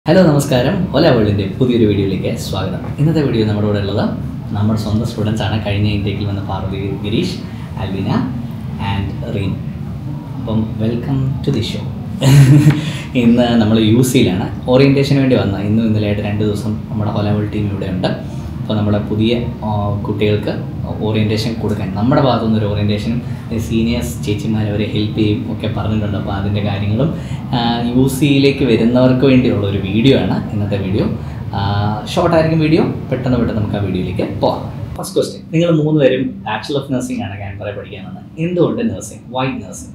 Hello നമസ്കാരം ഹോല വേൾഡിൻ്റെ പുതിയൊരു വീഡിയോയിലേക്ക് സ്വാഗതം ഇന്നത്തെ വീഡിയോ നമ്മുടെ കൂടെ ഉള്ളത് നമ്മുടെ സ്വന്തം സ്റ്റുഡൻസ് ആണ് കഴിഞ്ഞ ഇൻടേക്കിൽ വന്ന പാർവതി ഗിരീഷ് അൽവിന ആൻഡ് റീൻ അപ്പം വെൽക്കം ടു ദി ഷോ ഇന്ന് നമ്മൾ യു സിയിലാണ് ഓറിയൻറ്റേഷന് വേണ്ടി വന്ന ഇന്നും ഇന്നലെയായിട്ട് രണ്ട് ദിവസം നമ്മുടെ ഹോല വേൾഡ് ടീം ഇവിടെ ഉണ്ട് അപ്പോൾ നമ്മുടെ പുതിയ ആ, കുട്ടികൾക്ക് ഓറിയൻറ്റേഷൻ കൊടുക്കാൻ നമ്മുടെ ഭാഗത്തു നിന്ന് ഒരു ഓറിയൻറ്റേഷനും സീനിയേഴ്സ് ചേച്ചിമാർ അവരെ ഹെൽപ്പ് ചെയ്യും ഒക്കെ പറഞ്ഞിട്ടുണ്ട് അപ്പോൾ അതിൻ്റെ കാര്യങ്ങളും യു സിയിലേക്ക് വരുന്നവർക്ക് വേണ്ടിയുള്ള ഒരു വീഡിയോ ആണ് ഇന്നത്തെ വീഡിയോ ഷോർട്ട് ആയിരിക്കും വീഡിയോ പെട്ടെന്ന് പെട്ടെന്ന് നമുക്ക് ആ വീഡിയോയിലേക്ക് പോകാം ഫസ്റ്റ് ക്വസ്റ്റ്യൻ നിങ്ങൾ മൂന്ന് പേരും ബാച്ചിലർ ഓഫ് നഴ്സിംഗ് ആണ് ക്യാൻബറ പഠിക്കാൻ വന്നത് എന്തുകൊണ്ട് നഴ്സിംഗ് വൈ നഴ്സിംഗ്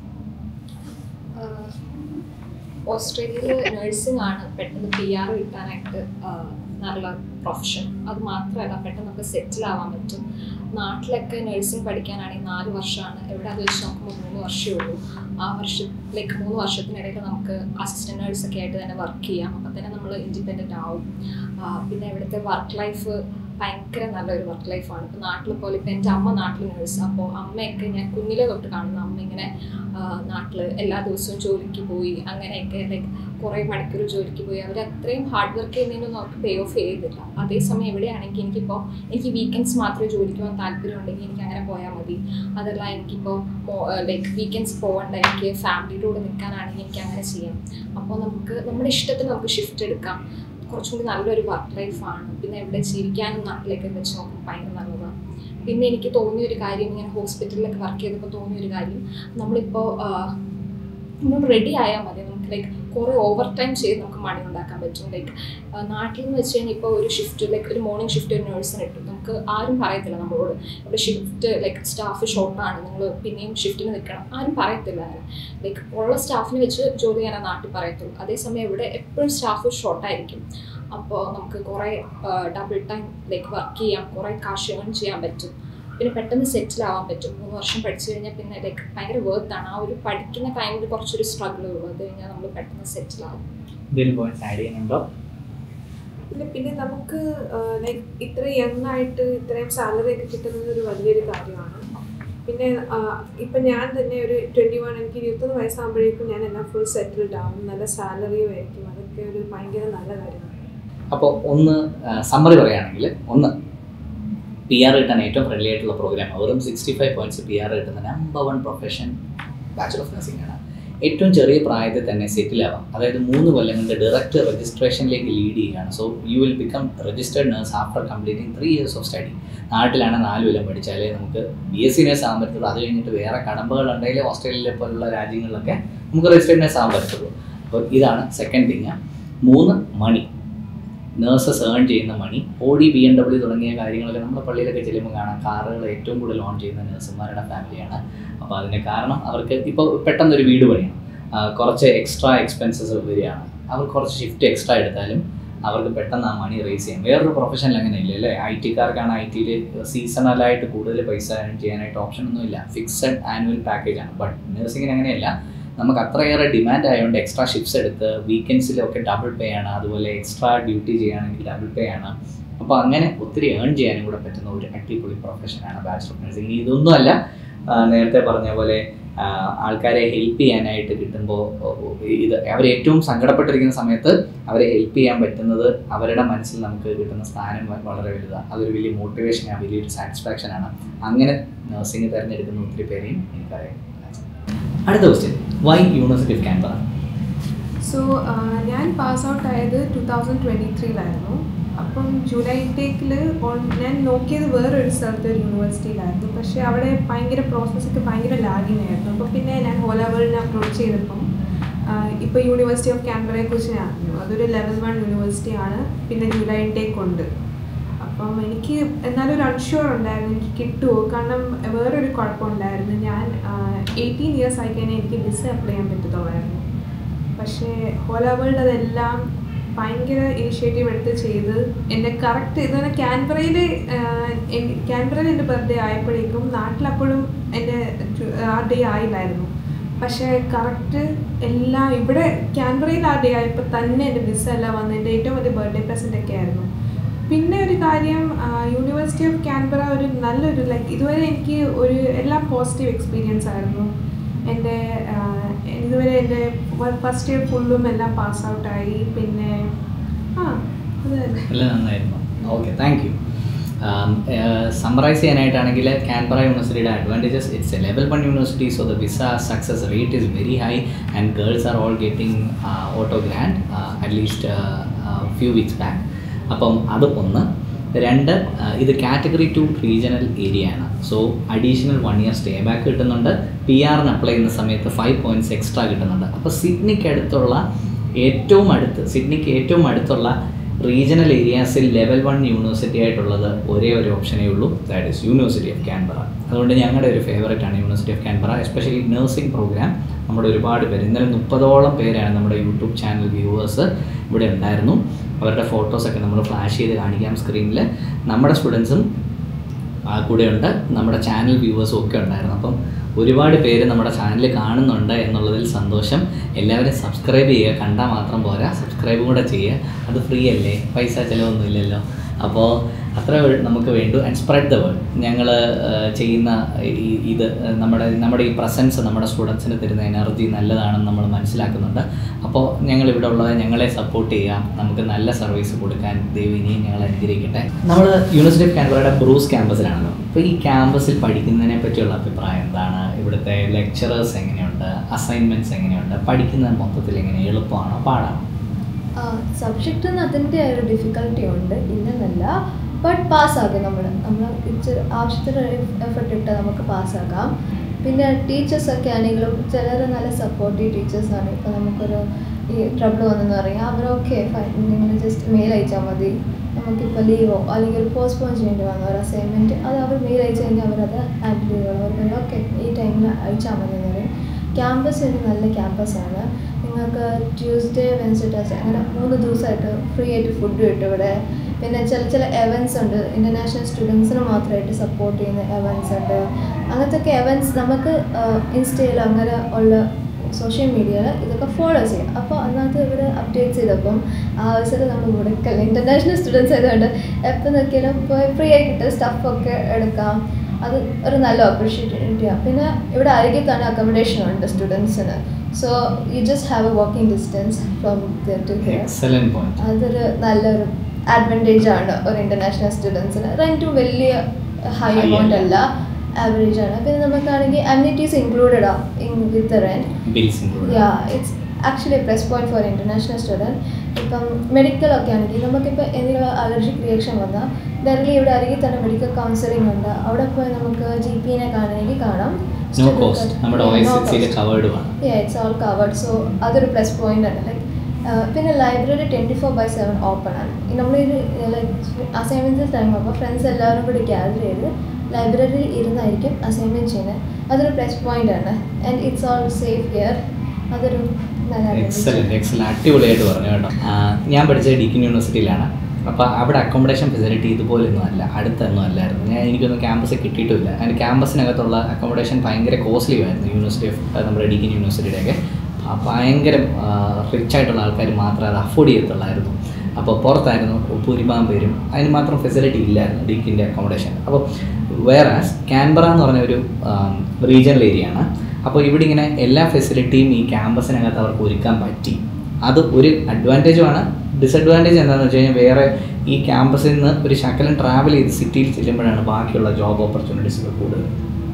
ആഹ് ഓസ്ട്രേലിയയിൽ നഴ്സിംഗ് ആണ് പെട്ടെന്ന് പി ആർ കിട്ടാനായിട്ട് ആഹ് നല്ല പ്രൊഫഷൻ അത് മാത്രമല്ല പെട്ടെന്ന് നമുക്ക് സെറ്റിൽ ആവാൻ പറ്റും നാട്ടിലൊക്കെ നഴ്സിംഗ് പഠിക്കാനാണെങ്കിൽ നാല് വർഷമാണ് എവിടെ അത് വെച്ച് നോക്കുമ്പോൾ മൂന്ന് വർഷമേ ഉള്ളൂ ആ വർഷം ലൈക്ക് മൂന്ന് വർഷത്തിനിടയിൽ നമുക്ക് അസിസ്റ്റന്റ് നഴ്സൊക്കെ ആയിട്ട് തന്നെ വർക്ക് ചെയ്യാം അപ്പം തന്നെ നമ്മൾ ഇൻഡിപെൻഡൻ്റ് ആവും ആഹ് പിന്നെ ഇവിടുത്തെ വർക്ക് ലൈഫ് ഭയങ്കര നല്ലൊരു വർക്ക് ലൈഫാണ് ഇപ്പം നാട്ടിൽ പോലെ ഇപ്പം എൻ്റെ അമ്മ നാട്ടിൽ നേഴ്സ് അപ്പോൾ അമ്മയൊക്കെ ഞാൻ കുഞ്ഞിലെ തൊട്ട് കാണുന്നു അമ്മ ഇങ്ങനെ നാട്ടിൽ എല്ലാ ദിവസവും ജോലിക്ക് പോയി അങ്ങനെയൊക്കെ ലൈക്ക് കുറേ മണിക്കൂർ ജോലിക്ക് പോയി അവർ അത്രയും ഹാർഡ് വർക്ക് ചെയ്യുന്നതിനൊന്നും അവർക്ക് പേ ഓഫ് ചെയ്തില്ല അതേസമയം എവിടെയാണെങ്കിൽ എനിക്കിപ്പോൾ എനിക്ക് വീക്കെൻഡ്സ് മാത്രമേ ജോലിക്ക് പോകാൻ താല്പര്യം ഉണ്ടെങ്കിൽ എനിക്ക് അങ്ങനെ പോയാൽ മതി അതല്ല എനിക്കിപ്പോൾ ലൈക്ക് വീക്കെൻഡ്സ് പോകണ്ട എനിക്ക് ഫാമിലിയുടെ കൂടെ നിൽക്കാനാണെങ്കിൽ എനിക്ക് അങ്ങനെ ചെയ്യാം അപ്പോൾ നമുക്ക് നമ്മുടെ ഇഷ്ടത്തിന് നമുക്ക് ഷിഫ്റ്റ് എടുക്കാം കുറച്ചും കൂടി നല്ലൊരു വർക്ക് ലൈഫാണ് പിന്നെ എവിടെ ജീവിക്കാനും നാട്ടിലേക്ക് വെച്ച് നോക്കുമ്പോൾ ഭയങ്കര നല്ലതാണ് പിന്നെ എനിക്ക് തോന്നിയ ഒരു കാര്യം ഇങ്ങനെ ഹോസ്പിറ്റലിലൊക്കെ വർക്ക് ചെയ്തപ്പോൾ തോന്നിയ ഒരു കാര്യം നമ്മളിപ്പോൾ നമ്മൾ റെഡി ആയാൽ മതി നമുക്ക് ലൈക്ക് കുറേ ഓവർ ടൈം ചെയ്ത് നമുക്ക് മണി ഉണ്ടാക്കാൻ പറ്റും ലൈക്ക് നാട്ടിൽ നിന്ന് വെച്ച് കഴിഞ്ഞാൽ ഇപ്പോൾ ഒരു ഷിഫ്റ്റ് ലൈക്ക് ഒരു മോർണിംഗ് ഷിഫ്റ്റ് ഒരു നേഴ്സിന് ഇട്ടു നമുക്ക് ആരും പറയത്തില്ല നമ്മളോട് ഇവിടെ ഷിഫ്റ്റ് ലൈക്ക് സ്റ്റാഫ് ഷോർട്ടാണ് നിങ്ങൾ പിന്നെയും ഷിഫ്റ്റിന് നിൽക്കണം ആരും പറയത്തില്ല അങ്ങനെ ലൈക്ക് ഉള്ള സ്റ്റാഫിനെ വെച്ച് ജോലി ചെയ്യാനേ നാട്ടിൽ പറയത്തുള്ളൂ അതേസമയം ഇവിടെ എപ്പോഴും സ്റ്റാഫ് ഷോർട്ടായിരിക്കും അപ്പോൾ നമുക്ക് കുറേ ഡബിൾ ടൈം ലൈക്ക് വർക്ക് ചെയ്യാം കുറേ കാശ് ഏൺ ചെയ്യാൻ പറ്റും പിന്നെ പെട്ടെന്ന് സെറ്റിൽ ആവാൻ പറ്റും മൂന്ന് വർഷം പഠിച്ചു കഴിഞ്ഞാൽ പിന്നെ ലൈക്ക് ഭയങ്കര വേർത്താണ് ആ ഒരു പഠിക്കുന്ന ടൈമിൽ കുറച്ചൊരു സ്ട്രഗിൾ ഉള്ളൂ അത് കഴിഞ്ഞാൽ നമ്മൾ പെട്ടെന്ന് സെറ്റിൽ ആവും ഇതിൽ പോയിന്റ്സ് ആഡ് ചെയ്യുന്നുണ്ടോ ഇല്ല പിന്നെ നമുക്ക് ലൈക്ക് ഇത്ര യങ് ആയിട്ട് ഇത്രയും സാലറി ഒക്കെ കിട്ടുന്നത് ഒരു വലിയൊരു കാര്യമാണ് പിന്നെ ആഹ് ഇപ്പം ഞാൻ തന്നെ ഒരു ട്വൻറ്റി വൺ എനിക്ക് ഇരുപത്തൊന്ന് വയസ്സാകുമ്പോഴേക്കും ഞാൻ എല്ലാം ഫുൾ സെറ്റിൽഡ് ആവും നല്ല സാലറിയും ആയിരിക്കും അതൊക്കെ ഒരു ഭയങ്കര നല്ല കാര്യമാണ് അപ്പോൾ ഒന്ന് സമ്മറി പറയുകയാണെങ്കിൽ ഒന്ന് പി ആർ കിട്ടാൻ ഏറ്റവും ഫ്രണ്ട്ലി ആയിട്ടുള്ള പ്രോഗ്രാം വെറും sixty five points P R കിട്ടുന്ന number one profession bachelor of nursing ആണ് ഏറ്റവും ചെറിയ പ്രായത്തിൽ തന്നെ സെറ്റിൽ ആവാം അതായത് മൂന്ന് കൊല്ലം കൊണ്ട് ഡയറക്റ്റ് രജിസ്ട്രേഷനിലേക്ക് ലീഡ് ചെയ്യുകയാണ് so you will become registered nurse after completing three years of study നാട്ടിലാണ് നാല് കൊല്ലം പഠിച്ചാലേ നമുക്ക് ബി എസ് സി നേഴ്സ് ആകാൻ പറ്റുള്ളൂ അത് കഴിഞ്ഞിട്ട് വേറെ കടമ്പകൾ ഉണ്ടെങ്കിൽ ഓസ്ട്രേലിയയിലെ പോലുള്ള രാജ്യങ്ങളിലൊക്കെ നമുക്ക് രജിസ്റ്റേർഡ് നേഴ്സ് ആകാൻ പറ്റുള്ളൂ അപ്പോൾ ഇതാണ് സെക്കൻഡ് തിങ് മൂന്ന് മണി നേഴ്സസ് ഏൺ ചെയ്യുന്ന money Audi B M W തുടങ്ങിയ കാര്യങ്ങളൊക്കെ നമ്മുടെ പള്ളിയിലൊക്കെ ചെല്ലുമ്പോൾ കാണാം കാറുകൾ ഏറ്റവും കൂടുതൽ ഓൺ ചെയ്യുന്ന നഴ്സുമാരുടെ ഫാമിലിയാണ് അപ്പോൾ അതിന് കാരണം അവർക്ക് ഇപ്പോൾ പെട്ടെന്നൊരു വീട് പണിയണം ആ, കുറച്ച് എക്സ്ട്രാ എക്സ്പെൻസസ് വരികയാണ് അവർ കുറച്ച് ഷിഫ്റ്റ് എക്സ്ട്രാ എടുത്താലും അവർക്ക് പെട്ടെന്ന് ആ മണി റേസ് ചെയ്യാം വേറൊരു പ്രൊഫഷനിൽ അങ്ങനെ ഇല്ല അല്ലേ ഐ ടിക്കാർക്കാണ് ഐ ടിയിൽ സീസണലായിട്ട് കൂടുതൽ പൈസ earn ചെയ്യാനായിട്ട് ഓപ്ഷൻ ഒന്നുമില്ല ഫിക്സഡ് ആനുവൽ പാക്കേജ് ആണ് ബട്ട് നഴ്സിങ്ങിന് അങ്ങനെയല്ല നമുക്ക് അത്രയേറെ ഡിമാൻഡ് ആയതുകൊണ്ട് എക്സ്ട്രാ ഷിഫ്റ്റ്സ് എടുത്ത് വീക്കെൻഡ്സിലൊക്കെ ഡബിൾ പേ ആണ് അതുപോലെ എക്സ്ട്രാ ഡ്യൂട്ടി ചെയ്യുകയാണെങ്കിൽ ഡബിൾ പേ ആണ് അപ്പോൾ അങ്ങനെ ഒത്തിരി ഏൺ ചെയ്യാനും കൂടെ പറ്റുന്ന ഒരു അടിപൊളി പ്രൊഫഷനാണ് ബാച്ചുലർ ഓഫ് നഴ്സിംഗ് ഇതൊന്നുമല്ല ആ, നേരത്തെ പറഞ്ഞ പോലെ ആ, ആൾക്കാരെ ഹെൽപ്പ് ചെയ്യാനായിട്ട് കിട്ടുമ്പോൾ ഇത് അവർ ഏറ്റവും സങ്കടപ്പെട്ടിരിക്കുന്ന സമയത്ത് അവരെ ഹെൽപ്പ് ചെയ്യാൻ പറ്റുന്നത് അവരുടെ മനസ്സിൽ നമുക്ക് കിട്ടുന്ന സ്ഥാനം വ- വളരെ വലുതാണ് അതൊരു വലിയ മോട്ടിവേഷനാണ് വലിയൊരു സാറ്റിസ്ഫാക്ഷനാണ് അങ്ങനെ നഴ്സിംഗ് തിരഞ്ഞെടുക്കുന്ന ഒത്തിരി പേരെയും എനിക്കറിയാം അടുത്ത question why university of Canberra so ഞാൻ പാസ് ഔട്ട് ആയത് ടു തൗസൻഡ് ട്വൻറ്റി ത്രീയിലായിരുന്നു അപ്പം ജൂലൈ ടേക്കിൽ ഞാൻ നോക്കിയത് വേറൊരു സ്ഥലത്ത് ഒരു യൂണിവേഴ്സിറ്റിയിലായിരുന്നു പക്ഷേ അവിടെ ഭയങ്കര പ്രോസസ്സൊക്കെ ഭയങ്കര ലാഗിങ് ആയിരുന്നു അപ്പോൾ പിന്നെ ഞാൻ ഹോല വേൾഡിനെ അപ്രോച്ച് ചെയ്തപ്പം ഇപ്പോൾ യൂണിവേഴ്സിറ്റി ഓഫ് ക്യാൻബറയെ കുറിച്ച് ഞാൻ അറിഞ്ഞു അതൊരു ലെവൽ വൺ യൂണിവേഴ്സിറ്റി ആണ് പിന്നെ ജൂലൈ ഇൻടേക്ക് ഉണ്ട് അപ്പം എനിക്ക് എന്നാലും ഒരു അൺഷുവർ ഉണ്ടായിരുന്നു എനിക്ക് കിട്ടുമോ കാരണം വേറൊരു കുഴപ്പമുണ്ടായിരുന്നു ഞാൻ എയ്റ്റീൻ ഇയേഴ്സ് ആയി കഴിഞ്ഞാൽ എനിക്ക് വിസ അപ്ലൈ ചെയ്യാൻ പറ്റത്തുള്ളായിരുന്നു പക്ഷേ ഹോല വേൾഡ് അതെല്ലാം ഭയങ്കര ഇനിഷ്യേറ്റീവ് എടുത്ത് ചെയ്ത് എൻ്റെ കറക്റ്റ് ഇതുപോലെ ക്യാൻബറയിൽ ക്യാൻബറയിൽ എൻ്റെ ബർത്ത്ഡേ ആയപ്പോഴേക്കും നാട്ടിലപ്പോഴും എൻ്റെ ആ ഡേ ആയില്ലായിരുന്നു പക്ഷേ കറക്റ്റ് എല്ലാം ഇവിടെ ക്യാൻബറയിൽ ആ ഡേ ആയപ്പോൾ തന്നെ എൻ്റെ വിസ എല്ലാം വന്ന് എൻ്റെ ഏറ്റവും വലിയ ബർത്ത്ഡേ പ്രസൻ്റ് ഒക്കെ ആയിരുന്നു പിന്നെ ഒരു കാര്യം യൂണിവേഴ്സിറ്റി ഓഫ് ക്യാൻബറ ഒരു നല്ലൊരു ലൈക്ക് ഇതുവരെ എനിക്ക് ഒരു എല്ലാം പോസിറ്റീവ് എക്സ്പീരിയൻസ് ആയിരുന്നു എൻ്റെ ആഹ്, ഇതുവരെ എൻ്റെ ഫസ്റ്റ് ഇയർ ഫുള്ളും എല്ലാം പാസ് ഔട്ടായി പിന്നെ എല്ലാം നന്നായിരുന്നു ഓക്കെ താങ്ക് യു സമ്മറൈസ് ചെയ്യാനായിട്ടാണെങ്കിൽ കാൻബറ യൂണിവേഴ്സിറ്റിയുടെ advantages it's a level one university so the visa success rate is very high and girls are all getting auto grant at least few weeks back അപ്പം അത് ഒന്ന് രണ്ട് ആ, ഇത് കാറ്റഗറി ടു റീജിയണൽ ഏരിയ ആണ് so additional one year stay back കിട്ടുന്നുണ്ട് P ആറിന് apply ചെയ്യുന്ന സമയത്ത് ഫൈവ് പോയിൻറ്റ്സ് എക്സ്ട്രാ കിട്ടുന്നുണ്ട് അപ്പോൾ സിഡ്നിക്ക് അടുത്തുള്ള ഏറ്റവും അടുത്ത് സിഡ്നിക്ക് ഏറ്റവും അടുത്തുള്ള റീജിയണൽ ഏരിയാസിൽ ലെവൽ വൺ യൂണിവേഴ്സിറ്റി ആയിട്ടുള്ളത് ഒരേ ഒരു ഓപ്ഷനേ ഉള്ളൂ that is university of Canberra അതുകൊണ്ട് ഞങ്ങളുടെ ഒരു ഫേവറേറ്റ് ആണ് university of Canberra especially nursing programme നമ്മുടെ ഒരുപാട് പേര് ഇന്നലെ മുപ്പതോളം പേരാണ് നമ്മുടെ യൂട്യൂബ് ചാനൽ വ്യൂവേഴ്സ് ഇവിടെ ഉണ്ടായിരുന്നു അവരുടെ ഫോട്ടോസൊക്കെ നമ്മൾ ഫ്ലാഷ് ചെയ്ത് കാണിക്കാം സ്ക്രീനിൽ നമ്മുടെ സ്റ്റുഡൻസും ആ കൂടെയുണ്ട് നമ്മുടെ ചാനൽ വ്യൂവേഴ്സും ഒക്കെ ഉണ്ടായിരുന്നു അപ്പം ഒരുപാട് പേര് നമ്മുടെ ചാനൽ കാണുന്നുണ്ട് എന്നുള്ളതിൽ സന്തോഷം എല്ലാവരും സബ്സ്ക്രൈബ് ചെയ്യുക കണ്ടാൽ മാത്രം പോരാ സബ്സ്ക്രൈബും കൂടെ ചെയ്യുക അത് ഫ്രീ അല്ലേ പൈസ ചിലവൊന്നും ഇല്ലല്ലോ അപ്പോൾ അത്ര വേ- നമുക്ക് വേണ്ടു ആൻഡ് സ്പ്രെഡ് ദ വേർഡ് ഞങ്ങൾ ചെയ്യുന്ന ഈ ഇത് നമ്മുടെ നമ്മുടെ ഈ പ്രസൻസ് നമ്മുടെ സ്റ്റുഡൻസിന് തരുന്ന എനർജി നല്ലതാണെന്ന് നമ്മൾ മനസ്സിലാക്കുന്നുണ്ട് അപ്പോൾ ഞങ്ങൾ ഇവിടെ ഉള്ളത് ഞങ്ങളെ സപ്പോർട്ട് ചെയ്യാം നമുക്ക് നല്ല സർവീസ് കൊടുക്കാൻ ദൈവം ഇനിയും ഞങ്ങളെ അനുഗ്രഹിക്കട്ടെ നമ്മൾ യൂണിവേഴ്സിറ്റി ഓഫ് കാൻബറയുടെ ബ്രൂസ് ക്യാമ്പസിലാണല്ലോ അപ്പോൾ ഈ ക്യാമ്പസിൽ പഠിക്കുന്നതിനെ പറ്റിയുള്ള അഭിപ്രായം എന്താണ് ഇവിടുത്തെ ലെക്ചറേഴ്സ് എങ്ങനെയുണ്ട് അസൈൻമെൻറ്റ്സ് എങ്ങനെയുണ്ട് പഠിക്കുന്നത് മൊത്തത്തിൽ എങ്ങനെ എളുപ്പമാണോ പാടാണോ സബ്ജക്റ്റിന് അതിൻ്റെ ഒരു ഡിഫിക്കൽട്ടി ഉണ്ട് ഇല്ലെന്നല്ല ബട്ട് പാസ്സാകും നമ്മൾ നമ്മൾ ഇച്ചിരി ആവശ്യത്തിന് എഫർട്ട് ഇട്ട് നമുക്ക് പാസ്സാക്കാം പിന്നെ ടീച്ചേഴ്സൊക്കെ ആണെങ്കിലും ചിലർ നല്ല സപ്പോർട്ടീവ് ടീച്ചേഴ്സാണ് ഇപ്പോൾ നമുക്കൊരു ഈ ട്രബിൾ വന്നെന്ന് പറയാം അവരൊക്കെ ഫൈൻ നിങ്ങൾ ജസ്റ്റ് മെയിൽ അയച്ചാൽ മതി നമുക്കിപ്പോൾ ലീവോ അല്ലെങ്കിൽ ഒരു പോസ്റ്റ്പോൺ ചെയ്യേണ്ടി വന്ന ഒരു അസൈൻമെൻറ്റ് അത് അവർ മെയിൽ അയച്ചു കഴിഞ്ഞാൽ അവരത് ഹാൻഡിൽ ചെയ്തോളും അവർ പറയും ഓക്കെ ഈ ടൈമിൽ അയച്ചാൽ മതി എന്ന് പറയും ക്യാമ്പസ് ഒരു നല്ല ക്യാമ്പസാണ് നിങ്ങൾക്ക് ട്യൂസ്ഡേ വെൻസ്ഡേ ടേഴ്സ്ഡേ അങ്ങനെ മൂന്ന് ദിവസമായിട്ട് ഫ്രീ ആയിട്ട് ഫുഡ് കിട്ടും ഇവിടെ പിന്നെ ചില ചില എവൻസ് ഉണ്ട് ഇൻ്റർനാഷണൽ സ്റ്റുഡൻസിന് മാത്രമായിട്ട് സപ്പോർട്ട് ചെയ്യുന്ന എവൻസ് ഉണ്ട് അങ്ങനത്തെ ഒക്കെ എവൻസ് നമുക്ക് ഇൻസ്റ്റയിൽ അങ്ങനെ ഉള്ള സോഷ്യൽ മീഡിയയിൽ ഇതൊക്കെ ഫോളോ ചെയ്യാം അപ്പോൾ അതിനകത്ത് ഇവർ അപ്ഡേറ്റ് ചെയ്തപ്പം ആ അവസരം നമ്മൾ മുടക്കല്ല ഇൻ്റർനാഷണൽ സ്റ്റുഡൻസ് ആയതുകൊണ്ട് എപ്പോൾ നോക്കിയാലും പോയി ഫ്രീ ആയി കിട്ടുന്ന സ്റ്റഫൊക്കെ എടുക്കാം അത് ഒരു നല്ല ഓപ്പർച്യൂണിറ്റിയാണ് പിന്നെ ഇവിടെ അരികെ തന്നെ അക്കോമഡേഷൻ ഉണ്ട് സ്റ്റുഡൻസിന് so you just have a walking distance from to here excellent point അതൊരു നല്ലൊരു അഡ്വാൻറ്റേജ് ആണ് ഒരു ഇൻ്റർനാഷണൽ സ്റ്റുഡൻസിന് റെൻറ്റും വലിയ ഹൈ High എമൗണ്ട് അല്ല. അല്ല ആവറേജ് ആണ് പിന്നെ നമുക്കാണെങ്കിൽ അമ്യൂണിറ്റീസ് ഇൻക്ലൂഡഡ് ആ in with rent bills include yeah it's actually plus point for international student ഇപ്പം മെഡിക്കൽ ഒക്കെ ആണെങ്കിൽ നമുക്കിപ്പോൾ എന്തെങ്കിലും അലർജിക് റിയാക്ഷൻ വന്നാൽ ഡെയിലി ഇവിടെ അരികിൽ തന്നെ മെഡിക്കൽ കൗൺസിലിംഗ് ഉണ്ട് അവിടെ പോയി നമുക്ക് ജി പിനെ കാണണമെങ്കിൽ കാണാം നോ കോസ്റ്റ് നമ്മുടെ ഒ എസ് എസ് സിയിൽ കവേർഡ് ആണ് ഇറ്റ്സ് ഓൾ കവേർഡ് സോ അതൊരു പ്ലസ് പോയിന്റ് ആണ് ലൈക്ക് പിന്നെ library twenty four by seven open ആണ് നമ്മളൊരു ലൈക്ക് അസൈൻമെൻറ്റ്സ് ടൈം അപ്പോൾ ഫ്രണ്ട്സ് എല്ലാവരും കൂടി ഗ്യാദർ ചെയ്ത് ലൈബ്രറിയിൽ ഇരുന്നായിരിക്കും അസൈൻമെൻറ്റ് ചെയ്യുന്നത് അതൊരു പ്ലസ് പോയിന്റ് ആണ് and it's all safe here അതൊരു നല്ല എക്സലൻറ്റ് എക്സലൻറ്റ് അടിപൊളിയായിട്ട് പറഞ്ഞു കേട്ടോ ആ, ഞാൻ പഠിച്ചത് ഡീക്കിൻ യൂണിവേഴ്സിറ്റിയിലാണ് അപ്പോൾ അവിടെ അക്കോമഡേഷൻ ഫെസിലിറ്റി ഇതുപോലൊന്നും അല്ല അടുത്തൊന്നും അല്ലായിരുന്നു ഞാൻ എനിക്കൊന്നും ക്യാമ്പസ് കിട്ടിയിട്ടുമില്ല അതിന് ക്യാമ്പസിനകത്തുള്ള അക്കോമഡേഷൻ ഭയങ്കര കോസ്റ്റ്ലി ആയിരുന്നു യൂണിവേഴ്സിറ്റി ഓഫ് നമ്മുടെ ഡീക്കിൻ യൂണിവേഴ്സിറ്റിയുടെയൊക്കെ ഭ- ഭയങ്കര റിച്ച് ആയിട്ടുള്ള ആൾക്കാർ മാത്രമേ അത് അഫോർഡ് ചെയ്യത്തുള്ളായിരുന്നു അപ്പോൾ പുറത്തായിരുന്നു ഭൂരിഭാഗം പേരും അതിന് മാത്രം ഫെസിലിറ്റി ഇല്ലായിരുന്നു ഡീക്കിൻ്റെ അക്കോമഡേഷൻ അപ്പോൾ വേറെ ക്യാൻബറ എന്ന് പറഞ്ഞ ഒരു റീജിയണൽ ഏരിയ ആണ് അപ്പോൾ ഇവിടെ ഇങ്ങനെ എല്ലാ ഫെസിലിറ്റിയും ഈ ക്യാമ്പസിനകത്ത് അവർക്ക് ഒരുക്കാൻ പറ്റി അത് ഒരു അഡ്വാൻറ്റേജുമാണ് ഡിസഡ്വാൻറ്റേജ് എന്താണെന്ന് വെച്ച് കഴിഞ്ഞാൽ വേറെ ഈ ക്യാമ്പസിൽ നിന്ന് ഒരു ശകലം ട്രാവൽ ചെയ്ത് സിറ്റിയിൽ ചെല്ലുമ്പോഴാണ് ബാക്കിയുള്ള ജോബ് ഓപ്പർച്യൂണിറ്റീസ് ഒക്കെ കൂടുതൽ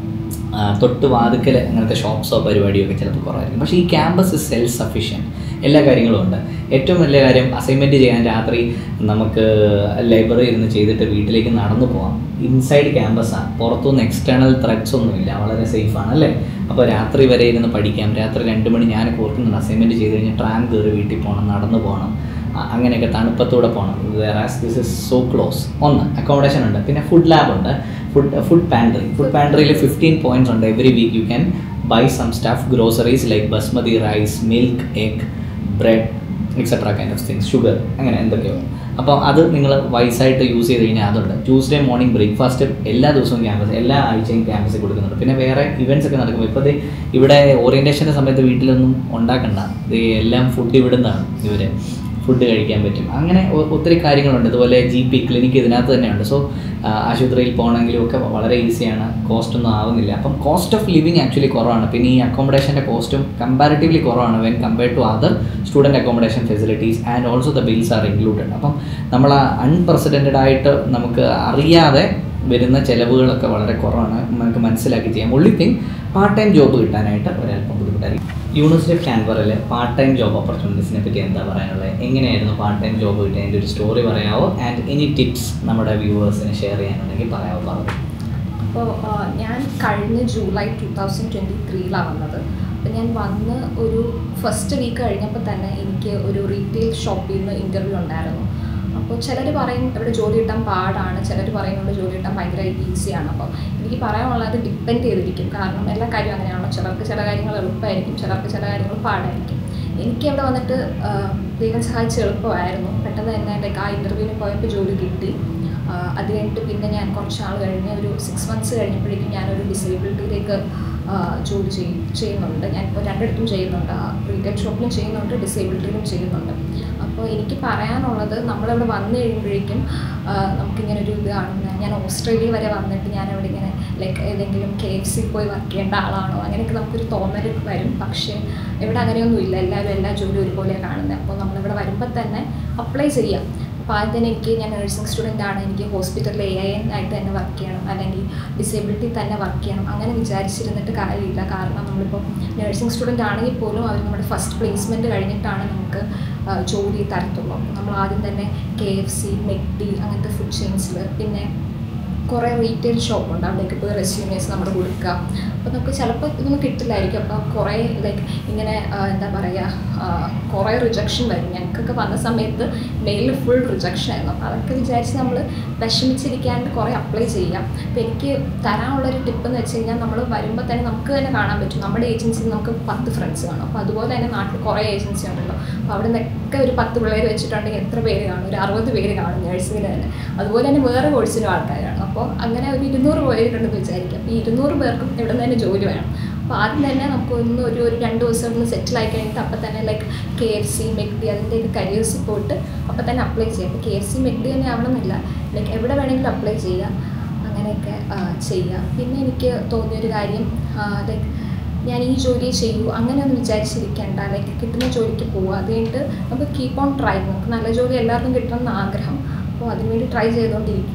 ആ, തൊട്ട് വാതുക്കൽ അങ്ങനത്തെ ഷോപ്സോ പരിപാടിയോ ഒക്കെ ചിലപ്പോൾ കുറവായിരിക്കും പക്ഷേ ഈ ക്യാമ്പസ് സെൽഫ് സഫീഷ്യൻറ്റ് എല്ലാ കാര്യങ്ങളും ഉണ്ട് ഏറ്റവും വലിയ കാര്യം അസൈൻമെൻറ്റ് ചെയ്യാൻ രാത്രി നമുക്ക് ലൈബ്രറി ഇരുന്ന് ചെയ്തിട്ട് വീട്ടിലേക്ക് നടന്നു പോകാം ഇൻസൈഡ് ക്യാമ്പസാണ് പുറത്തുനിന്ന് എക്സ്റ്റേണൽ ത്രെഡ്സ് ഒന്നുമില്ല വളരെ സേഫാണ് അല്ലേ അപ്പോൾ രാത്രി വരെ ഇരുന്ന് പഠിക്കാം രാത്രി രണ്ട് മണി ഞാൻ ഓർക്കുന്നുണ്ട് അസൈൻമെൻറ്റ് ചെയ്ത് കഴിഞ്ഞാൽ ട്രാം കയറി വീട്ടിൽ പോകണം നടന്നു പോകണം അ- അങ്ങനെയൊക്കെ തണുപ്പത്തൂടെ പോകണം whereas this is so close ഒന്ന് അക്കോമഡേഷൻ ഉണ്ട് പിന്നെ ഫുഡ് ലാബ് ഉണ്ട് ഫുഡ് ഫുഡ് പാൻട്രി ഫുഡ് പാൻട്രിയിൽ ഫിഫ്റ്റീൻ പോയിന്റ്സ് ഉണ്ട് every week you can buy some stuff groceries like basmati rice milk egg bread etcetera kind of things sugar അങ്ങനെ എന്തൊക്കെയോ അപ്പോൾ അത് നിങ്ങൾ വൈസായിട്ട് യൂസ് ചെയ്ത് കഴിഞ്ഞാൽ അതുണ്ട് ട്യൂസ്ഡേ മോർണിംഗ് ബ്രേക്ക്ഫാസ്റ്റ് എല്ലാ ദിവസവും ക്യാമ്പസ് എല്ലാ ആഴ്ചയും ക്യാമ്പസിൽ കൊടുക്കുന്നുണ്ട് പിന്നെ വേറെ ഇവൻറ്റ്സ് ഒക്കെ നടക്കും ഇപ്പോൾ ദേ ഇവിടെ ഓറിയൻറ്റേഷൻ്റെ സമയത്ത് വീട്ടിലൊന്നും ഉണ്ടാക്കണ്ട ഇത് എല്ലാം ഫുഡ് ഇവിടുന്നാണ് ഇവർ ഫുഡ് കഴിക്കാൻ പറ്റും അങ്ങനെ ഒ- ഒത്തിരി കാര്യങ്ങളുണ്ട് ഇതുപോലെ ജി പി ക്ലിനിക്ക് ഇതിനകത്ത് തന്നെയുണ്ട് സോ ആശുപത്രിയിൽ പോകണമെങ്കിലും ഒക്കെ വളരെ ഈസിയാണ് കോസ്റ്റ് ഒന്നും ആവുന്നില്ല അപ്പം കോസ്റ്റ് ഓഫ് ലിവിങ് ആക്ച്വലി കുറവാണ് പിന്നെ ഈ അക്കോമഡേഷൻ്റെ കോസ്റ്റും കമ്പാരിറ്റീവ്ലി കുറവാണ് when compared to other student accommodation facilities and also the bills are included അപ്പം നമ്മൾ അൺപ്രസിഡൻറ്റഡ് ആയിട്ട് നമുക്ക് അറിയാതെ വരുന്ന ചിലവുകളൊക്കെ വളരെ കുറവാണ് നമുക്ക് മനസ്സിലാക്കി ചെയ്യാം only thing part time job കിട്ടാനായിട്ട് ഒരല്പം ബുദ്ധിമുട്ടായിരിക്കും യൂണിവേഴ്സിറ്റി ഓഫ് കാൻബറിൽ പാർട്ട് ടൈം ജോബ് ഓപ്പർച്യൂണിറ്റീസിനെ പറ്റി എന്താ പറയാനുള്ളത് എങ്ങനെയായിരുന്നു പാർട്ട് ടൈം ജോബ് കിട്ടിയതിൻ്റെ ഒരു സ്റ്റോറി പറയാമോ ആൻഡ് എനി ടിപ്സ് നമ്മുടെ വ്യൂവേഴ്സിന് ഷെയർ ചെയ്യാനുണ്ടെങ്കിൽ പറയാമോ പറഞ്ഞു അപ്പോൾ ഞാൻ കഴിഞ്ഞ ജൂലൈ ടു തൗസൻഡ് ട്വൻറ്റി ത്രീയിലാണ് വന്നത് അപ്പോൾ ഞാൻ വന്ന് ഒരു ഫസ്റ്റ് വീക്ക് കഴിഞ്ഞപ്പോൾ തന്നെ എനിക്ക് ഒരു റീറ്റെയിൽ ഷോപ്പിൽ നിന്ന് ഇൻ്റർവ്യൂ ഉണ്ടായിരുന്നു അപ്പോൾ ചിലർ പറയും ഇവിടെ ജോലി കിട്ടാൻ പാടാണ് ചിലർ പറയുന്നുണ്ട് ജോലി കിട്ടാൻ ഭയങ്കര ഈസിയാണ് അപ്പോൾ എനിക്ക് പറയാനുള്ളത് ഡിപ്പെൻഡ് ചെയ്തിരിക്കും കാരണം എല്ലാ കാര്യവും അങ്ങനെയാണല്ലോ ചിലർക്ക് ചില കാര്യങ്ങൾ എളുപ്പമായിരിക്കും ചിലർക്ക് ചില കാര്യങ്ങൾ പാടായിരിക്കും എനിക്ക് അവിടെ വന്നിട്ട് ആ, ദൈവം സഹായിച്ച് എളുപ്പമായിരുന്നു പെട്ടെന്ന് തന്നെ ലൈക്ക് ആ ഇൻ്റർവ്യൂവിന് പോയപ്പോൾ ജോലി കിട്ടി ആ, അത് കഴിഞ്ഞിട്ട് പിന്നെ ഞാൻ കുറച്ച് നാൾ കഴിഞ്ഞ് ഒരു സിക്സ് മന്ത്സ് കഴിഞ്ഞപ്പോഴേക്കും ഞാനൊരു ഡിസേബിലിറ്റിയിലേക്ക് ജോലി ചെയ്യും ചെയ്യുന്നുണ്ട് ഞാനിപ്പോൾ രണ്ടിടത്തും ചെയ്യുന്നുണ്ട് റീറ്റെയിൽ ഷോപ്പിലും ചെയ്യുന്നുണ്ട് ഡിസേബിലിറ്റിയിലും ചെയ്യുന്നുണ്ട് അപ്പോൾ എനിക്ക് പറയാനുള്ളത് നമ്മളിവിടെ വന്നു കഴിയുമ്പോഴേക്കും ആ, നമുക്കിങ്ങനെ ഒരു ഇത് കാണുന്നത് ഞാൻ ഓസ്ട്രേലിയ വരെ വന്നിട്ട് ഞാൻ അവിടെ ഇങ്ങനെ ലൈക്ക് ഏതെങ്കിലും കെ എഫ് സി പോയി വർക്ക് ചെയ്യേണ്ട ആളാണോ അങ്ങനെയൊക്കെ നമുക്കൊരു തോന്നൽ വരും പക്ഷേ ഇവിടെ അങ്ങനെയൊന്നുമില്ല എല്ലാവരും എല്ലാ ജോലിയും ഒരുപോലെയാണ് കാണുന്നത് അപ്പോൾ നമ്മളിവിടെ വരുമ്പോൾ തന്നെ അപ്ലൈ ചെയ്യാം അപ്പോൾ ആദ്യം തന്നെ എനിക്ക് ഞാൻ നഴ്സിംഗ് സ്റ്റുഡൻ്റ് ആണ് എനിക്ക് ഹോസ്പിറ്റലിൽ എ ഐ എൻ ആയിട്ട് തന്നെ വർക്ക് ചെയ്യണം അല്ലെങ്കിൽ ഡിസേബിലിറ്റി തന്നെ വർക്ക് ചെയ്യണം അങ്ങനെ വിചാരിച്ചിരുന്നിട്ട് കാര്യമില്ല കാരണം നമ്മളിപ്പോൾ നഴ്സിംഗ് സ്റ്റുഡൻ്റ് ആണെങ്കിൽ പോലും അവർ നമ്മുടെ ഫസ്റ്റ് പ്ലേസ്മെൻറ്റ് കഴിഞ്ഞിട്ടാണ് നമുക്ക് ആ, ജോലി തരത്തുള്ളൂ നമ്മൾ ആദ്യം തന്നെ കെ എഫ് സി മെക്ഡി അങ്ങനത്തെ ഫുഡ് ചെയിൻസിൽ പിന്നെ കുറേ റീറ്റെയിൽ ഷോപ്പുണ്ട് അവിടേക്ക് പോയി റെസ്യൂമേഴ്സ് നമ്മൾ കൊടുക്കുക അപ്പോൾ നമുക്ക് ചിലപ്പോൾ ഇതൊന്നും കിട്ടില്ലായിരിക്കും അപ്പോൾ കുറേ ലൈക്ക് ഇങ്ങനെ ആ, എന്താ പറയുക ആ, കുറേ റിജക്ഷൻ വരും ഞങ്ങൾക്കൊക്കെ വന്ന സമയത്ത് മെയിലിൽ ഫുൾ റിജക്ഷൻ ആയിരുന്നു അപ്പോൾ അതൊക്കെ വിചാരിച്ച് നമ്മൾ വിഷമിച്ചിരിക്കാണ്ട് കുറേ അപ്ലൈ ചെയ്യാം അപ്പോൾ എനിക്ക് തരാനുള്ളൊരു ടിപ്പ് എന്ന് വെച്ച് കഴിഞ്ഞാൽ നമ്മൾ വരുമ്പോൾ തന്നെ നമുക്ക് തന്നെ കാണാൻ പറ്റും നമ്മുടെ ഏജൻസിയിൽ നമുക്ക് പത്ത് ഫ്രണ്ട്സ് കാണും അപ്പോൾ അതുപോലെ തന്നെ നാട്ടിൽ കുറേ ഏജൻസി ഉണ്ടല്ലോ അപ്പോൾ അവിടെ നിന്നൊക്കെ ഒരു പത്ത് പിള്ളേർ വെച്ചിട്ടുണ്ടെങ്കിൽ എത്ര പേര് കാണും ഒരു അറുപത് പേര് കാണും നഴ്സിങ്ങിന് തന്നെ അതുപോലെ തന്നെ വേറെ കോഴ്സിനും ആൾക്കാരാണ് അപ്പോൾ അങ്ങനെ ഒരു ഇരുന്നൂറ് പേരുണ്ടെന്ന് വിചാരിക്കാം അപ്പോൾ ഈ ഇരുന്നൂറ് പേർക്കും ഇവിടെ നിന്ന് തന്നെ ജോലി വേണം അപ്പോൾ ആദ്യം തന്നെ നമുക്ക് ഒന്ന് ഒരു ഒരു രണ്ട് ദിവസം ഒന്ന് സെറ്റിൽ ആയി കഴിഞ്ഞിട്ട് അപ്പം തന്നെ like K F C McD അതിൻ്റെയൊക്കെ കരിയേഴ്സിൽ പോയിട്ട് അപ്പം തന്നെ അപ്ലൈ ചെയ്യാം അപ്പോൾ കെ എഫ് സി മെക്ഡി തന്നെ ആവണമെന്നില്ല ലൈക്ക് എവിടെ വേണമെങ്കിലും അപ്ലൈ ചെയ്യാം അങ്ങനെയൊക്കെ ആ, ചെയ്യാം പിന്നെ എനിക്ക് തോന്നിയൊരു കാര്യം ലൈക്ക് ഞാൻ ഈ ജോലി ചെയ്യൂ അങ്ങനെയൊന്നും വിചാരിച്ചിരിക്കേണ്ട ലൈക്ക് കിട്ടുന്ന ജോലിക്ക് പോവുക അത് കഴിഞ്ഞിട്ട് നമുക്ക് കീപ്പ് ഓൺ ട്രൈ നമുക്ക് നല്ല ജോലി എല്ലാവർക്കും കിട്ടണം എന്ന് ആഗ്രഹം അപ്പോൾ അതിനുവേണ്ടി ട്രൈ ചെയ്തുകൊണ്ടിരിക്കുക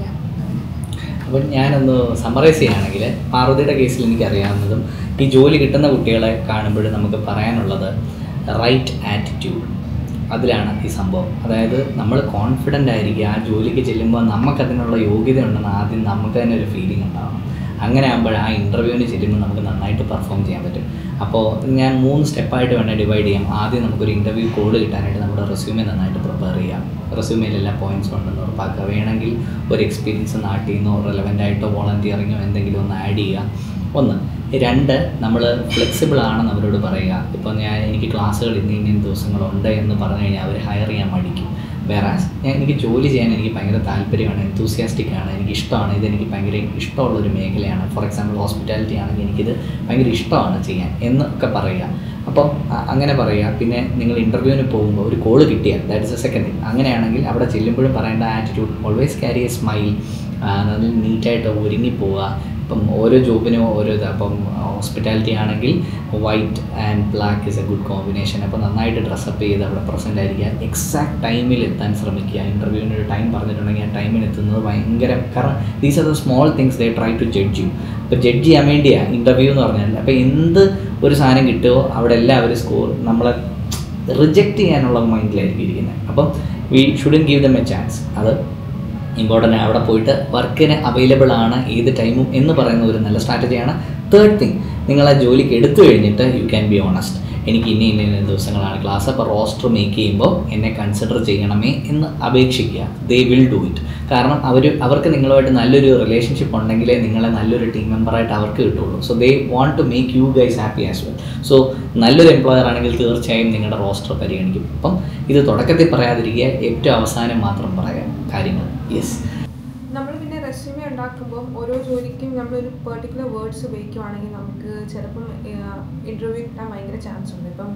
അപ്പം ഞാനൊന്ന് സമ്മറൈസ് ചെയ്യുകയാണെങ്കിൽ പാർവതിയുടെ കേസിൽ എനിക്കറിയാവുന്നതും ഈ ജോലി കിട്ടുന്ന കുട്ടികളെ കാണുമ്പോൾ നമുക്ക് പറയാനുള്ളത് റൈറ്റ് ആറ്റിറ്റ്യൂഡ് അതിലാണ് ഈ സംഭവം അതായത് നമ്മൾ കോൺഫിഡൻ്റ് ആയിരിക്കുക ആ ജോലിക്ക് ചെല്ലുമ്പോൾ നമുക്കതിനുള്ള യോഗ്യത ഉണ്ടെന്ന് ആദ്യം നമുക്ക് തന്നെ ഒരു ഫീലിംഗ് ഉണ്ടാവണം അങ്ങനെ ആകുമ്പോൾ ആ ഇൻ്റർവ്യൂവിന് ചെല്ലുമ്പോൾ നമുക്ക് നന്നായിട്ട് പെർഫോം ചെയ്യാൻ പറ്റും അപ്പോൾ ഞാൻ മൂന്ന് സ്റ്റെപ്പായിട്ട് വേണം ഡിവൈഡ് ചെയ്യാം ആദ്യം നമുക്കൊരു ഇൻ്റർവ്യൂ കോഡ് കിട്ടാനായിട്ട് നമ്മുടെ റെസ്യൂമെ നന്നായിട്ട് പ്രിപ്പയർ ചെയ്യാം റെസ്യൂമയിൽ എല്ലാ പോയിന്റ്സ് ഉണ്ടെന്ന് ഉറപ്പാക്കുക വേണമെങ്കിൽ ഒരു എക്സ്പീരിയൻസ് നാട്ടിൽ നിന്നോ റെലവൻ്റ് ആയിട്ടോ വോളണ്ടിയറിങ്ങോ എന്തെങ്കിലും ഒന്ന് ആഡ് ചെയ്യുക ഒന്ന് രണ്ട് നമ്മൾ ഫ്ലെക്സിബിൾ ആണെന്ന് അവരോട് പറയുക ഇപ്പോൾ ഞാൻ എനിക്ക് ക്ലാസ്സുകൾ ഇന്ന ഇന്ന ദിവസങ്ങളുണ്ട് എന്ന് പറഞ്ഞു കഴിഞ്ഞാൽ അവർ ഹയർ ചെയ്യാൻ മടിക്കും വേറെ ഞാൻ എനിക്ക് ജോലി ചെയ്യാൻ എനിക്ക് ഭയങ്കര താല്പര്യമാണ് enthusiastic ആണ് എനിക്ക് ഇഷ്ടമാണ് ഇതെനിക്ക് ഭയങ്കര ഇഷ്ടമുള്ളൊരു മേഖലയാണ് ഫോർ എക്സാമ്പിൾ ഹോസ്പിറ്റാലിറ്റി ആണെങ്കിൽ എനിക്കിത് ഭയങ്കര ഇഷ്ടമാണ് ചെയ്യാൻ എന്നൊക്കെ പറയുക അപ്പം അ- അങ്ങനെ പറയുക പിന്നെ നിങ്ങൾ ഇൻ്റർവ്യൂവിന് പോകുമ്പോൾ ഒരു കോള് കിട്ടിയാൽ that is a second thing അങ്ങനെയാണെങ്കിൽ അവിടെ ചെല്ലുമ്പോഴും പറയേണ്ട attitude always carry a smile നല്ല നീറ്റായിട്ട് ഒരുങ്ങി പോവുക ഇപ്പം ഓരോ ജോബിനും ഓരോ ഇത് അപ്പം ഹോസ്പിറ്റാലിറ്റി ആണെങ്കിൽ white and black is a good combination അപ്പോൾ നന്നായിട്ട് ഡ്രസ്സപ്പ് ചെയ്ത് അവിടെ പ്രസൻ്റ് ആയിരിക്കുക എക്സാക്ട് ടൈമിൽ എത്താൻ ശ്രമിക്കുക ഇൻ്റർവ്യൂവിന് ഒരു ടൈം പറഞ്ഞിട്ടുണ്ടെങ്കിൽ ആ ടൈമിന് എത്തുന്നത് ഭയങ്കര കാരണം these are the small things they try to judge you ഇപ്പോൾ ജഡ്ജ് ചെയ്യാൻ വേണ്ടിയാണ് ഇൻ്റർവ്യൂ എന്ന് പറഞ്ഞാൽ അപ്പോൾ എന്ത് ഒരു സാധനം കിട്ടുമോ അവിടെ എല്ലാവരും സ്കോർ നമ്മളെ റിജക്റ്റ് ചെയ്യാനുള്ള മൈൻഡിലായിരിക്കും ഇരിക്കുന്നത് അപ്പം we shouldn't give them a chance അത് ഇമ്പോർട്ടൻ്റ് അവിടെ പോയിട്ട് വർക്കിന് അവൈലബിൾ ആണ് ഏത് ടൈമും എന്ന് പറയുന്ന ഒരു നല്ല സ്ട്രാറ്റജിയാണ് തേർഡ് തിങ് നിങ്ങൾ ആ ജോലിക്ക് എടുത്തു കഴിഞ്ഞിട്ട് യു ക്യാൻ ബി ഓണസ്റ്റ് എനിക്ക് ഇന്ന ഇന്ന ഇന്ന ദിവസങ്ങളാണ് ക്ലാസ് അപ്പോൾ റോസ്റ്റർ മേക്ക് ചെയ്യുമ്പോൾ എന്നെ കൺസിഡർ ചെയ്യണമേ എന്ന് അപേക്ഷിക്കുക ദേ വിൽ ഡു ഇറ്റ് കാരണം അവർ അവർക്ക് നിങ്ങളുമായിട്ട് നല്ലൊരു റിലേഷൻഷിപ്പ് ഉണ്ടെങ്കിലേ നിങ്ങളെ നല്ലൊരു ടീം മെമ്പറായിട്ട് അവർക്ക് കിട്ടുള്ളൂ so they want to make you guys happy as well so നല്ലൊരു എംപ്ലോയർ ആണെങ്കിൽ തീർച്ചയായും നിങ്ങളുടെ റോസ്റ്റർ പരിഗണിക്കും അപ്പം ഇത് തുടക്കത്തിൽ പറയാതിരിക്കുക ഏറ്റവും അവസാനം മാത്രം പറയാം കാര്യങ്ങൾ യെസ് നമ്മൾ പിന്നെ റെസ്യൂമെ ഉണ്ടാക്കുമ്പോൾ ഓരോ ജോലിക്കും നമ്മളൊരു പെർട്ടിക്കുലർ വേർഡ്സ് ഉപയോഗിക്കുവാണെങ്കിൽ നമുക്ക് ചിലപ്പം ഇൻ്റർവ്യൂ കിട്ടാൻ ഭയങ്കര ചാൻസ് ഉണ്ട് ഇപ്പം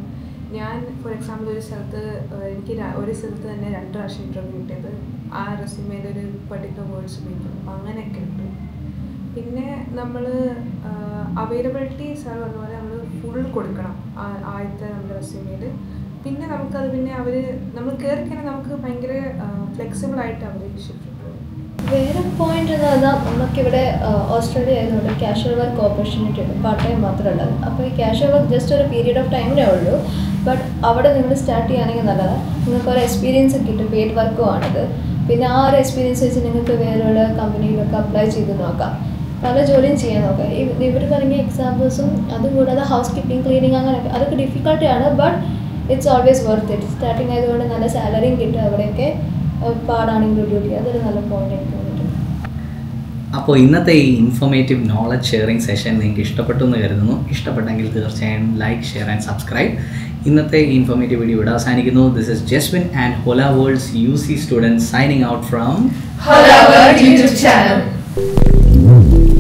ഞാൻ ഫോർ എക്സാമ്പിൾ ഒരു സ്ഥലത്ത് ഏഹ്, എനിക്ക് ര- ഒരു സ്ഥലത്ത് തന്നെ രണ്ട് പ്രാവശ്യം ഇൻ്റർവ്യൂ കിട്ടിയത് ആ റെസ്യൂമേൽ ഒരു പെർട്ടിക്കുലർ വേർഡ്സ് ഉപയോഗിക്കും അപ്പോൾ അങ്ങനെയൊക്കെ ഉണ്ട് പിന്നെ നമ്മൾ അവൈലബിലിറ്റി സാർ പറഞ്ഞ പോലെ നമ്മൾ ഫുൾ കൊടുക്കണം ആ- ആദ്യത്തെ നമ്മുടെ റെസ്യൂമേൽ പിന്നെ നമുക്കത് പിന്നെ അവർ നമ്മൾ കയറി കഴിഞ്ഞാൽ നമുക്ക് ഭയങ്കര ഫ്ലെക്സിബിൾ ആയിട്ട് അവർ ഷിഫ്റ്റ് വേറെ പോയിന്റ് എന്ന് പറഞ്ഞാൽ നമുക്കിവിടെ ആഹ്, ഓസ്ട്രേലിയ ആയതുകൊണ്ട് ക്യാഷ്വൽ വർക്ക് ഓപ്പർച്യൂണിറ്റി ഉണ്ട് പാർട്ട് ടൈം മാത്രമുള്ളത് അപ്പോൾ ഈ ക്യാഷ്വൽ വർക്ക് ജസ്റ്റ് ഒരു പീരീഡ് ഓഫ് ടൈമിനേ ഉള്ളൂ ബട്ട് അവിടെ നിങ്ങൾ സ്റ്റാർട്ട് ചെയ്യുകയാണെങ്കിൽ നല്ലതാണ് നിങ്ങൾക്ക് ഒരു എക്സ്പീരിയൻസ് കിട്ടും പെയ്ഡ് വർക്കും ആണിത് പിന്നെ ആ ഒരു എക്സ്പീരിയൻസ് വെച്ച് നിങ്ങൾക്ക് വേറെ കമ്പനിയിലൊക്കെ അപ്ലൈ ചെയ്ത് നോക്കാം പല ജോലിയും ചെയ്യാൻ നോക്കാം ഇവ- ഇവർ പറഞ്ഞ എക്സാമ്പിൾസും അതും കൂടാതെ ഹൗസ് കീപ്പിംഗ് ക്ലീനിങ് അങ്ങനെയൊക്കെ അതൊക്കെ ഡിഫിക്കൽട്ടിയാണ് but it's always worth it starting ആയതുകൊണ്ട് നല്ല സാലറിയും കിട്ടും അവിടെയൊക്കെ അഹ് പാടാണെങ്കിലും ഡ്യൂട്ടി അതൊരു നല്ല പോയിന്റ് എനിക്ക് തോന്നിയിട്ടുണ്ട് അപ്പോൾ ഇന്നത്തെ ഈ ഇൻഫോർമേറ്റീവ് നോളജ് ഷെയറിംഗ് സെഷൻ നിങ്ങൾക്ക് ഇഷ്ടപ്പെട്ടു എന്ന് കരുതുന്നു ഇഷ്ടപ്പെട്ടെങ്കിൽ തീർച്ചയായും ലൈക്ക് ഷെയർ ആൻഡ് സബ്സ്ക്രൈബ് ഇന്നത്തെ ഇൻഫോർമേറ്റീവ് വീഡിയോ ഇവിടെ അവസാനിക്കുന്നു this is Jaswin and Hola world's U C students signing out from Hola World YouTube channel.